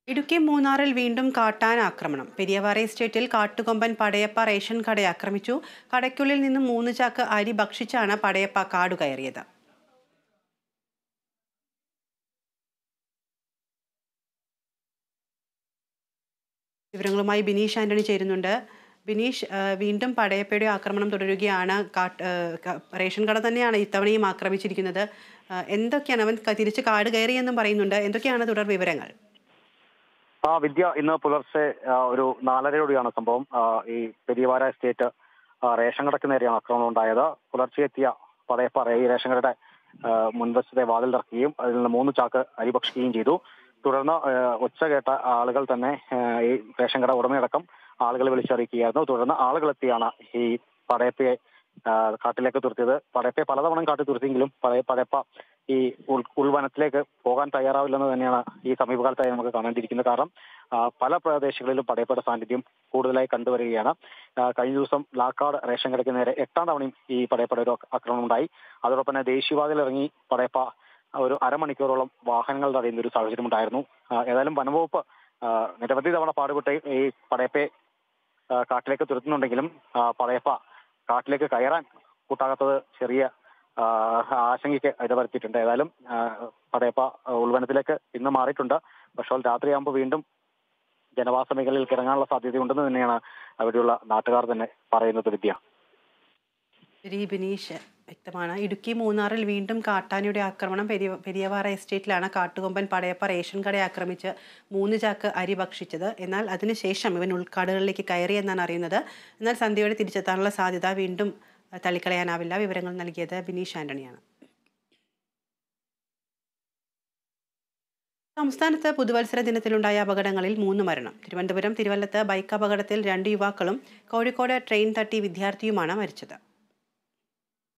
ഇടുക്കി മൂന്നാറിൽ വീണ്ടും കാട്ടാന ആക്രമണം പെരിയവാറ എസ്റ്റേറ്റിൽ കാട്ടുകൊമ്പൻ പടയപ്പ റേഷൻ കടയെ ആക്രമിച്ചു കടയ്ക്കുള്ളിൽ നിന്നും മൂന്ന് ചാക്ക് അരി ഭക്ഷിച്ചാണ് പടയപ്പ കാടു കയറിയത് വിവരങ്ങളുമായി ബിനീഷ് ആന്റണി ചേരുന്നുണ്ട് ബിനീഷ് ആ, വീണ്ടും പടയപ്പയുടെ ആക്രമണം തുടരുകയാണ് കാട്ട് ആ, ക- റേഷൻ കട തന്നെയാണ് ഇത്തവണയും ആക്രമിച്ചിരിക്കുന്നത് ആ, എന്തൊക്കെയാണ് അവൻ ക- തിരിച്ച് കാട് കയറിയെന്നും പറയുന്നുണ്ട് എന്തൊക്കെയാണ് തുടർ വിവരങ്ങൾ ആ വിദ്യ ഇന്ന് പുലർച്ചെ ആ, ഒരു നാലരയോടെയാണ് സംഭവം ആ, ഈ പെരിയവാര എസ്റ്റേറ്റ് ആ, റേഷൻ കടക്ക് നേരെയാണ് ആക്രമണം ഉണ്ടായത് പുലർച്ചെ എത്തിയ പടയപ്പാറ ഈ റേഷൻ കടയുടെ ആ, മുൻവശത്തെ വാതിൽ ഇറക്കുകയും അതിൽ നിന്ന് മൂന്ന് ചാക്ക് അരി ഭക്ഷിക്കുകയും ചെയ്തു തുടർന്ന് ആ, ഒച്ച കേട്ട ആളുകൾ തന്നെ ആ, ഈ റേഷൻ കട ഉടമയടക്കം ആളുകളെ വിളിച്ചറിയിക്കുകയായിരുന്നു തുടർന്ന് ആളുകളെത്തിയാണ് ഈ പടയപ്പയെ ആ, കാട്ടിലേക്ക് തുരത്തിയത് പടയപ്പയെ പലതവണ കാട്ടി തുരത്തിയെങ്കിലും പടയ പടയപ്പ ഈ ഉൾ ഉൾവനത്തിലേക്ക് പോകാൻ തയ്യാറാവില്ലെന്ന് തന്നെയാണ് ഈ സമീപകാലത്തായി നമുക്ക് കാണേണ്ടിയിരിക്കുന്നത് കാരണം ആ, പല പ്രദേശങ്ങളിലും പടയപ്പയുടെ സാന്നിധ്യം കൂടുതലായി കണ്ടുവരികയാണ് ആ, കഴിഞ്ഞ ദിവസം ലാക്കാട് റേഷൻ കടയ്ക്ക് നേരെ എട്ടാം തവണയും ഈ പടയപ്പയുടെ ഒരു ആക്രമണം ഉണ്ടായി അതോടൊപ്പം തന്നെ ദേശീയപാതയിൽ ഇറങ്ങി പടയപ്പ ഒരു അരമണിക്കൂറോളം വാഹനങ്ങൾ തടയുന്ന ഒരു സാഹചര്യം ഉണ്ടായിരുന്നു ആ, ഏതായാലും വനംവകുപ്പ് ആ, നിരവധി തവണ പാടുപെട്ട് ഈ പടയപ്പയെ ആ, കാട്ടിലേക്ക് തുരത്തുന്നുണ്ടെങ്കിലും ആ, പടയപ്പ കാട്ടിലേക്ക് കയറാൻ കൂട്ടാകാത്തത് ചെറിയ ആ, ആശങ്കയ്ക്ക് ഇടവരുത്തിയിട്ടുണ്ട് ഏതായാലും ആ, പടയപ്പ ആ, ഉൾവനത്തിലേക്ക് ഇന്ന് മാറിയിട്ടുണ്ട് പക്ഷേ രാത്രിയാകുമ്പോൾ വീണ്ടും ജനവാസ മേഖലയിലേക്ക് ഇറങ്ങാനുള്ള സാധ്യതയുണ്ടെന്ന് തന്നെയാണ് അവിടെയുള്ള നാട്ടുകാർ തന്നെ പറയുന്നത് വിദ്യ ശരി ബിനീഷ് വ്യക്തമാണ് ഇടുക്കി മൂന്നാറിൽ വീണ്ടും കാട്ടാനയുടെ ആക്രമണം പെരിയ പെരിയവാറ എസ്റ്റേറ്റിലാണ് കാട്ടുകൊമ്പൻ പടയപ്പ റേഷൻ കടയെ ആക്രമിച്ച് മൂന്ന് ചാക്ക് അരി ഭക്ഷിച്ചത് എന്നാൽ അതിനുശേഷം ഇവൻ ഉൾക്കാടുകളിലേക്ക് കയറിയെന്നാണ് അറിയുന്നത് എന്നാൽ സന്ധ്യയോടെ തിരിച്ചെത്താനുള്ള സാധ്യത വീണ്ടും അഹ്, തള്ളിക്കളയാനാവില്ല വിവരങ്ങൾ നൽകിയത് ബിനീഷ് ആന്റണിയാണ് സംസ്ഥാനത്ത് പുതുവത്സര ദിനത്തിലുണ്ടായ അപകടങ്ങളിൽ മൂന്ന് മരണം തിരുവനന്തപുരം തിരുവല്ലത്ത് ബൈക്ക് അപകടത്തിൽ രണ്ട് യുവാക്കളും കോഴിക്കോട് ട്രെയിൻ തട്ടി വിദ്യാർത്ഥിയുമാണ് മരിച്ചത്